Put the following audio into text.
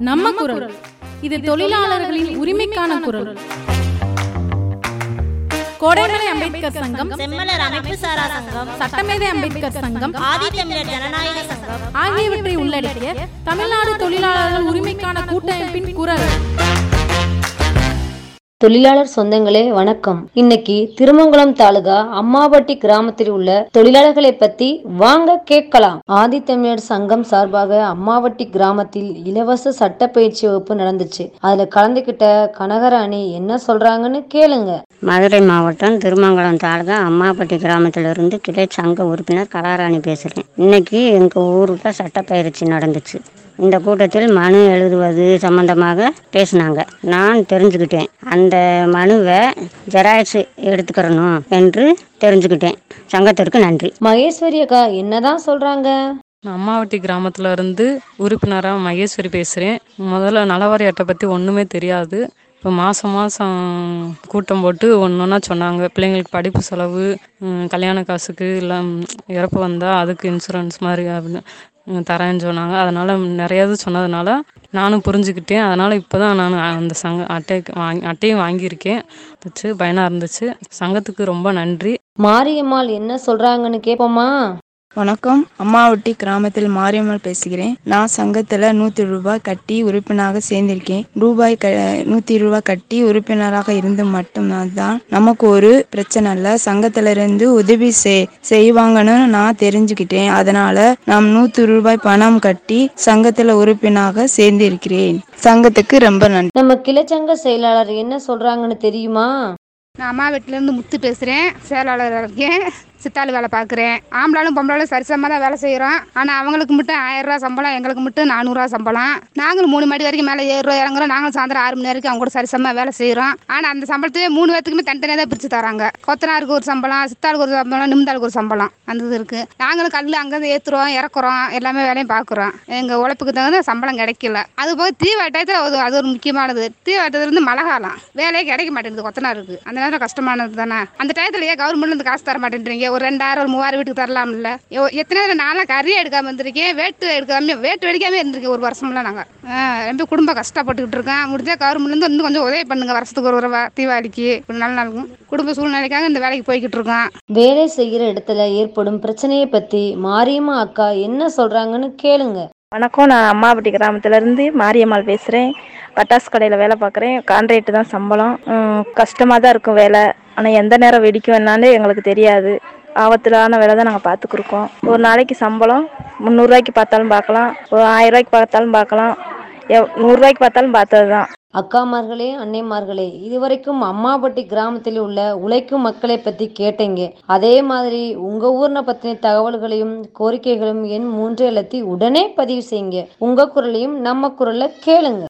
நம்ம குரல் இது தொழிலாளர்களின் உரிமைக்கான குரல் கோடைமலை அம்பேத்கர் சங்கம் செம்மலர் அமைப்பு சாரா சங்கம் சட்டமேதை அம்பேத்கர் சங்கம் ஆதித்தமிழர் ஜனநாயக சங்கம் ஆகியவற்றை உள்ளடக்கிய தமிழ்நாடு தொழிலாளர்கள் உரிமைக்கான கூட்டமைப்பின் குரல் தொழிலாளர் சொந்தங்களே வணக்கம் இன்னைக்கு திருமங்கலம் தாலுகா அம்மாவட்டி கிராமத்தில் உள்ள தொழிலாளர்களை பத்தி வாங்க கேட்கலாம் ஆதித்தமிழர் சங்கம் சார்பாக அம்மாவட்டி கிராமத்தில் இலவச சட்ட பயிற்சி வகுப்பு நடந்துச்சு அதுல கலந்துகிட்ட கனகராணி என்ன சொல்றாங்கன்னு கேளுங்க மதுரை மாவட்டம் திருமங்கலம் தாலுகா அம்மாப்பட்டி கிராமத்திலிருந்து கிளை சங்க உறுப்பினர் கலாராணி பேசுகிறேன் இன்னைக்கு எங்கள் ஊரில் சட்டப்பயிற்சி நடந்துச்சு இந்த கூட்டத்தில் மனு எழுதுவது சம்பந்தமாக பேசினாங்க நான் தெரிஞ்சுக்கிட்டேன் அந்த மனுவை ஜெராக்ஸ் எடுத்துக்கிறணும் என்று தெரிஞ்சுக்கிட்டேன் சங்கத்திற்கு நன்றி மகேஸ்வரி அக்கா என்னதான் சொல்றாங்க நான் அம்மாவட்டி கிராமத்தில் இருந்து உறுப்பினராக மகேஸ்வரி பேசுகிறேன் முதல்ல நலவாரி அட்டை பற்றி ஒன்றுமே தெரியாது இப்போ மாதம் மாதம் கூட்டம் போட்டு ஒன்று ஒன்றா சொன்னாங்க பிள்ளைங்களுக்கு படிப்பு செலவு ம், கல்யாண காசுக்கு இல்லை ம், இறப்பு வந்தால் அதுக்கு இன்சூரன்ஸ் மாதிரி அப்படின்னு ம், தரேன்னு சொன்னாங்க அதனால் நிறைய இது சொன்னதுனால நானும் புரிஞ்சுக்கிட்டேன் அதனால் இப்போ தான் நான் அந்த சங்க அட்டைக்கு வாங்கி அட்டையும் வாங்கியிருக்கேன் வச்சு பயனாக இருந்துச்சு சங்கத்துக்கு ரொம்ப நன்றி மாரியம்மாள் என்ன சொல்றாங்கன்னு கேட்போமா வணக்கம் அம்மாவட்டி கிராமத்தில் மாரியம்மாள் பேசுகிறேன் நான் சங்கத்தில் நூற்றி ரூபாய் கட்டி உறுப்பினராக சேர்ந்திருக்கேன் ரூபாய் க நூற்றி ரூபாய் கட்டி உறுப்பினராக இருந்து மட்டும்தான் தான் நமக்கு ஒரு பிரச்சனை இல்லை சங்கத்துல இருந்து உதவி செய் செய்வாங்கன்னு நான் தெரிஞ்சுக்கிட்டேன் அதனால நான் நூற்றி ரூபாய் பணம் கட்டி சங்கத்தில் உறுப்பினராக சேர்ந்திருக்கிறேன் சங்கத்துக்கு ரொம்ப நன்றி நம்ம கிளைச்சங்க செயலாளர் என்ன சொல்றாங்கன்னு தெரியுமா நான் அம்மா வீட்டிலேருந்து முத்து பேசுகிறேன் செயலாளராக இருக்கேன் சித்தாள் வேலை பார்க்குறேன் ஆம்பளாலும் பொம்பளாலும் சரிசமமாக தான் வேலை செய்கிறோம் ஆனால் அவங்களுக்கு மட்டும் ஆயிரம் ரூபா சம்பளம் எங்களுக்கு மட்டும் நானூறுரூவா சம்பளம் நாங்களும் மூணு மணி வரைக்கும் மேலே ஏழு ரூபா இறங்குறோம் நாங்களும் சாயந்தரம் ஆறு மணி வரைக்கும் அவங்க கூட சரிசமமாக வேலை செய்கிறோம் ஆனால் அந்த சம்பளத்தையே மூணு பேத்துக்குமே தனித்தனியாக தான் பிரித்து தராங்க கொத்தனாருக்கு ஒரு சம்பளம் சித்தாளுக்கு ஒரு சம்பளம் நிமிந்தாளுக்கு ஒரு சம்பளம் அந்த இது இருக்குது நாங்களும் கல் அங்கேருந்து ஏற்றுறோம் இறக்குறோம் எல்லாமே வேலையும் பார்க்குறோம் எங்கள் உழைப்புக்கு தகுந்த சம்பளம் கிடைக்கல அது போக தீ டயத்தில் அது அது ஒரு முக்கியமானது தீ வந்து மழை காலம் வேலையே கிடைக்க மாட்டேங்குது கொத்தனாருக்கு அந்த நேரம் கஷ்டமானது தானே அந்த டயத்தில் ஏன் கவர்மெண்ட்ல இருந்து காசு தர மாட்டேன்றீங்க ஒரு ரெண்டாயிரம் ஒரு மூவாயிரம் வீட்டுக்கு தரலாம்ல எவ்- எத்தனை நேரம் நான்லாம் கறி எடுக்காம வந்திருக்கேன் வேட்டு எடுக்காம வேட்டு வெடிக்காம இருந்திருக்கேன் ஒரு வருஷம்லாம் நாங்கள் ரொம்ப குடும்பம் கஷ்டப்பட்டுக்கிட்டு இருக்கோம் முடிஞ்சா கவர்மெண்ட்லேருந்து இன்னும் கொஞ்சம் உதவி பண்ணுங்க வருஷத்துக்கு ஒரு தடவை தீபாவளிக்கு ஒரு நல்ல நாளுக்கும் குடும்ப சூழ்நிலைக்காக இந்த வேலைக்கு போய்கிட்டு இருக்கோம் வேலை செய்கிற இடத்துல ஏற்படும் பிரச்சனையை பத்தி மாரியம்மா அக்கா என்ன சொல்றாங்கன்னு கேளுங்க வணக்கம் நான் அம்மாவட்டி கிராமத்துலேருந்து மாரியம்மாள் பேசுகிறேன் பட்டாசு கடையில் வேலை பார்க்குறேன் கான்ட்ராக்ட் தான் சம்பளம் கஷ்டமாக தான் இருக்கும் வேலை ஆனால் எந்த நேரம் வெடிக்கும் என்னான்னு எங்களுக்கு தெரியாது ஆபத்திலான வேலை தான் நாங்கள் பார்த்துக்குருக்கோம் ஒரு நாளைக்கு சம்பளம் முந்நூறுரூவாய்க்கு பார்த்தாலும் பார்க்கலாம் ஒரு ஆயிரம் ரூபாய்க்கு பார்த்தாலும் பார்க்கலாம் எவ் நூறுரூவாய்க்கு பார்த்தாலும் பார்த்தது தான் அக்காமார்களே அன்னைமார்களே இதுவரைக்கும் அம்மாபட்டி கிராமத்தில் உள்ள உழைக்கும் மக்களை பத்தி கேட்டீங்க அதே மாதிரி உங்க ஊர்ன பத்தின தகவல்களையும் கோரிக்கைகளையும் எண் மூன்று எழுத்தி உடனே பதிவு செய்யுங்க உங்க குரலையும் நம்ம குரல்ல கேளுங்க